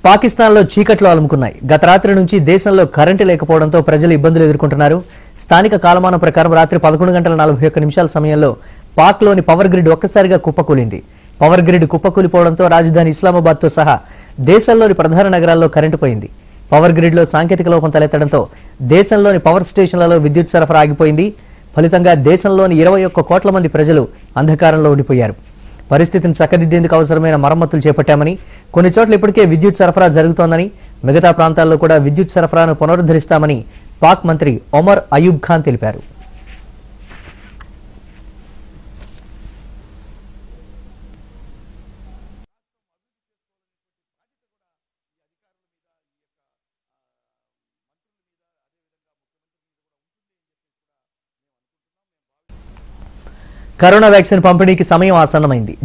పాకిస్తాన్లో చీకట్లు అలుముకున్నాయి గత రాత్రి నుంచి దేశంలో కరెంటు లేకపోవడంతో ప్రజలు ఇబ్బందులు ఎదుర్కొంటున్నారు స్థానిక కాలమానం ప్రకారం రాత్రి పదకొండు గంటల నలభై ఒక్క నిమిషాల సమయంలో పాక్లోని పవర్ గ్రిడ్ ఒక్కసారిగా కుప్పకూలింది పవర్ గ్రిడ్ కుప్పకూలిపోవడంతో రాజధాని ఇస్లామాబాద్తో సహా దేశంలోని ప్రధాన నగరాల్లో కరెంటు పోయింది పవర్ గ్రిడ్లో సాంకేతిక లోపం తలెత్తడంతో దేశంలోని పవర్ స్టేషన్లలో విద్యుత్ సరఫరా ఆగిపోయింది ఫలితంగా దేశంలోని ఇరవై ఒక్క కోట్ల మంది ప్రజలు అంధకారంలో ఉండిపోయారు పరిస్థితిని చక్కదిద్దేందుకు అవసరమైన మరమ్మతులు చేపట్టామని కొన్ని చోట్ల ఇప్పటికే విద్యుత్ సరఫరా జరుగుతోందని మిగతా ప్రాంతాల్లో కూడా విద్యుత్ సరఫరాను పునరుద్ధరిస్తామని పాక్ మంత్రి ఒమర్ అయూబ్ ఖాన్ తెలిపారు కరోనా వ్యాక్సిన్ పంపిణీకి సమయం ఆసన్నమైంది